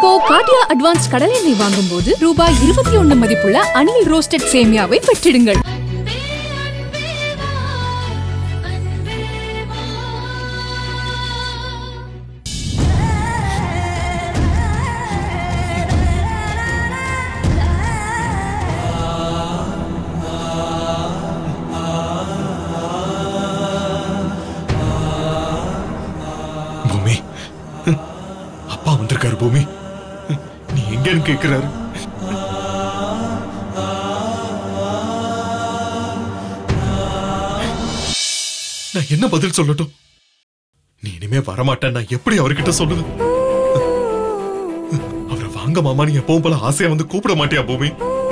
இப்போ காட்டியா அட்வான்ஸ் கடலை எண்ணெய் வாங்கும்போது ரூபாய் இருபத்தி ஒண்ணு மதிப்புள்ள அணில் ரோஸ்டட் சேமியாவை பெற்றிடுங்கள் பூமி அப்பா வந்திருக்காரு பூமி நீ எங்கன்னு கேக்குறாரு நான் என்ன பதில் சொல்லட்டும் நீ இனிமே வரமாட்டேன் நான் எப்படி அவர்கிட்ட சொல்லுது அவரை வாங்க மாமா நீ எப்பவும் போல ஆசையா வந்து கூப்பிட மாட்டியா பூமி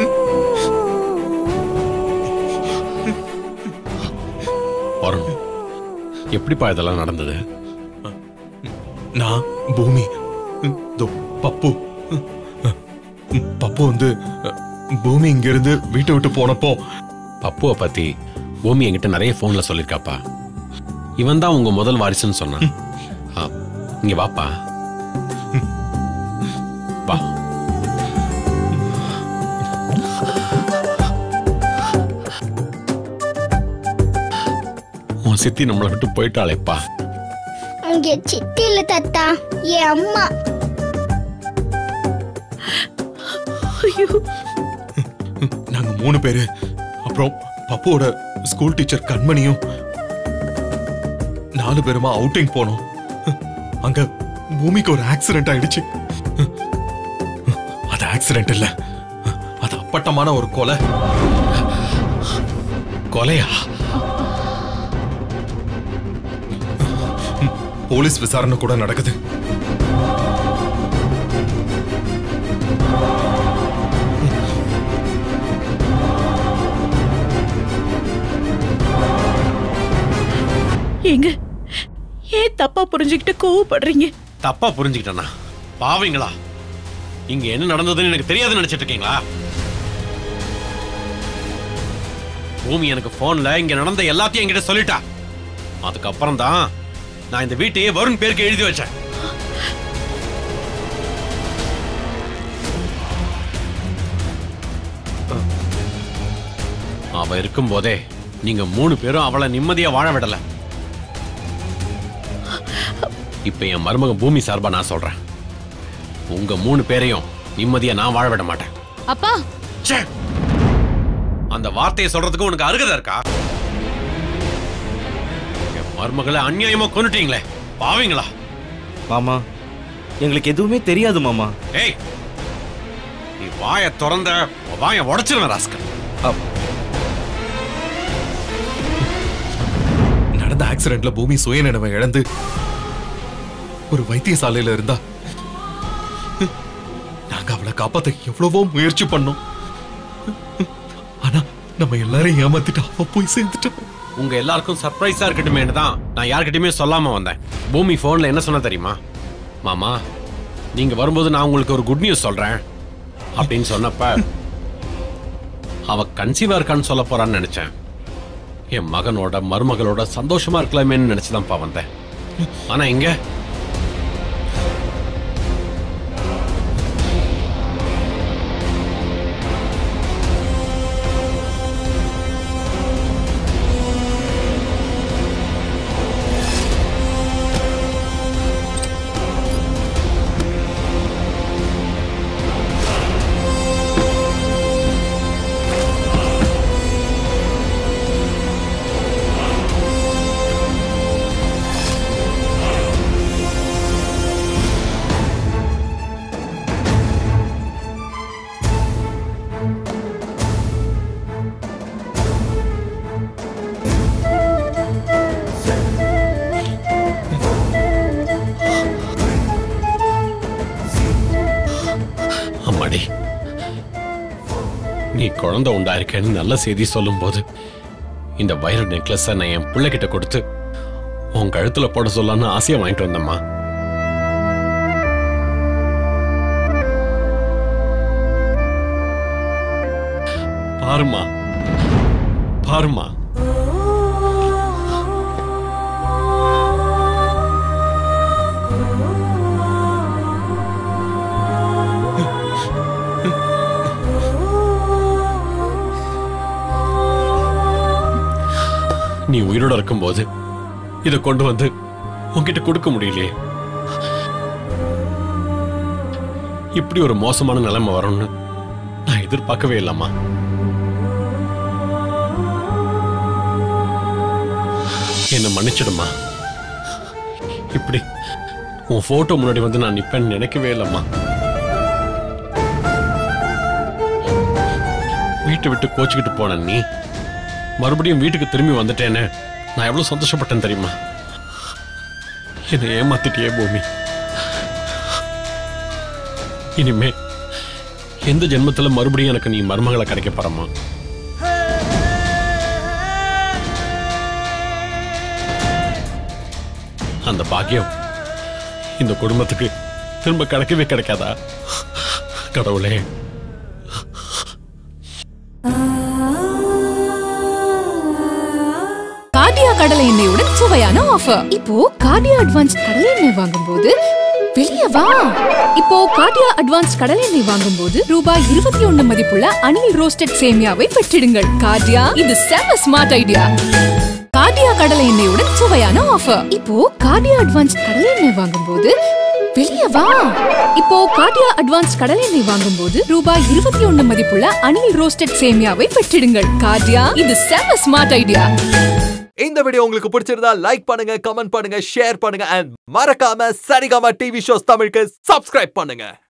வருண் எப்படிப்பா இதெல்லாம் நடந்தது நான் பூமி இதோ பப்பு பப்பு வந்து பூமி இங்க இருந்து வீட்டை விட்டு போனப்போ பப்புவை பத்தி பூமி என்கிட்ட நிறைய போன்ல சொல்லியிருக்காப்பா இவன் தான் உங்க முதல் வாரிசுன்னு சொன்னான் ஆ, இங்க வாப்பா வா உன் சித்தி நம்மளை விட்டு போயிட்டாளேப்பா அங்கே சித்தி இல்ல தாத்தா என் அம்மா நாங்க மூணு பேரு அப்புறம் பப்புவோட ஸ்கூல் டீச்சர் கண்மணியும் நாலு பேருமா அவுட்டிங் போனோம் அங்க பூமிக்கு ஒரு ஆக்சிடென்ட் ஆயிடுச்சு அது ஆக்சிடென்ட் இல்ல அது அப்பட்டமான ஒரு கொலை கொலையா போலீஸ் விசாரணை கூட நடக்குது ஏங்க ஏன் தப்பா புரிஞ்சுக்கிட்டு கோவப்படுறீங்க தப்பா புரிஞ்சுக்கிட்டேனா பாவீங்களா இங்க என்ன நடந்ததுன்னு எனக்கு தெரியாதுன்னு நினைச்சிட்டு இருக்கீங்களா பூமி எனக்கு போன்ல இங்க நடந்த எல்லாத்தையும் என்கிட்ட சொல்லிட்டா அதுக்கப்புறம் தான் நான் இந்த வீட்டையே வருண் பேருக்கு எழுதி வச்சேன் அவ இருக்கும் போதே நீங்க மூணு பேரும் அவளை நிம்மதியா வாழ விடல இப்ப என் மருமகன் பூமி சார்பா நான் சொல்றேன் உங்க மூணு பேரையும் நிம்மதியா நான் வாழ விட மாட்டேன் அப்பா ச்சே! அந்த வார்த்தையை சொல்றதுக்கு உனக்கு அருகதை இருக்கா என் மருமகளை அநியாயமா கொன்னுட்டீங்களே பாவீங்களா மாமா எங்களுக்கு எதுவுமே தெரியாது மாமா ஏய் நீ வாயை திறந்த உன் வாயை உடைச்சிருவேன் ராஸ்கல் அப்- நடந்த ஆக்சிடென்ட்ல பூமி சுயநினைவை இழந்து ஒரு வைத்தியசாலையில இருந்தா நாங்க அவளை காப்பாத்த எவ்வளவோ முயற்சி பண்ணோம் ஆனா நம்ம எல்லாரையும் ஏமாத்திட்டு அவ போய் சேர்ந்துட்டா உங்க எல்லாருக்கும் சர்ப்ரைஸா இருக்கட்டுமேனு தான் நான் யார்கிட்டயுமே சொல்லாம வந்தேன் பூமி போன்ல என்ன சொன்ன தெரியுமா மாமா நீங்க வரும்போது நான் உங்களுக்கு ஒரு குட் நியூஸ் சொல்றேன் அப்படின்னு சொன்னப்ப அவ கன்சீவா இருக்கான்னு சொல்ல போறான்னு நினைச்சேன் என் மகனோட மருமகளோட சந்தோஷமா இருக்கலாமேன்னு நினைச்சுதான்ப்பா வந்தேன் ஆனா இங்க அம்மாடி நீ குழந்தை உண்டாயிருக்கேன்னு நல்ல செய்தி சொல்லும்போது இந்த வைர நெக்லஸ நான் என் பிள்ளைகிட்ட கொடுத்து உன் கழுத்துல போட சொல்லலாம்னு ஆசையா வாங்கிட்டு வந்தம்மா பாருமா பாருமா நீ உயிரோட இருக்கும்போது இதை கொண்டு வந்து உன்கிட்ட கொடுக்க முடியலையே இப்படி ஒரு மோசமான நிலைமை வரும்னு நான் எதிர்பார்க்கவே இல்லம்மா என்ன மன்னிச்சிடுமா இப்படி உன் போட்டோ முன்னாடி வந்து நான் நிப்பேன்னு நினைக்கவே இல்லம்மா வீட்டை விட்டு கோச்சிக்கிட்டு போன நீ மறுபடியும் வீட்டுக்கு திரும்பி வந்துட்டேன்னு நான் எவ்வளவு சந்தோஷப்பட்டேன் தெரியுமா என்னை ஏமாத்திட்டியே பூமி இனிமே எந்த ஜென்மத்துல மறுபடியும் எனக்கு நீ மருமகளை கிடைக்க போறமா அந்த பாக்கியம் இந்த குடும்பத்துக்கு திரும்ப கிடைக்கவே கிடைக்காதா கடவுளே கார்டியா கடலை எண்ணெயுடன் சுவையான ஆஃபர் இப்போ கார்டியா அட்வான்ஸ் கடலை எண்ணெய் வாங்கும்போது வெளியே வா இப்போ கார்டியா அட்வான்ஸ் கடலை எண்ணெய் வாங்கும்போது ரூபாய் இருபத்தி ஒண்ணு மதிப்புள்ள அணில் ரோஸ்டட் சேமியாவை பெற்றிடுங்கள் கார்டியா இது செம ஸ்மார்ட் ஐடியா கார்டியா கடலை எண்ணெயுடன் சுவையான ஆஃபர் இப்போ கார்டியா அட்வான்ஸ் கடலை எண்ணெய் வாங்கும்போது வெளியே வா இப்போ கார்டியா அட்வான்ஸ் கடலை எண்ணெய் வாங்கும்போது ரூபாய் இருபத்தி ஒண்ணு மதிப்புள்ள அணில் ரோஸ்டட் சேமியாவை பெற்றிடுங்கள் கார்டியா இது செம ஸ்மார்ட் ஐடியா இந்த வீடியோ உங்களுக்கு பிடிச்சிருந்தா லைக் பண்ணுங்க கமெண்ட் பண்ணுங்க ஷேர் பண்ணுங்க அண்ட் மறக்காம சரிகமா டிவி ஷோஸ் தமிழுக்கு சப்ஸ்கிரைப் பண்ணுங்க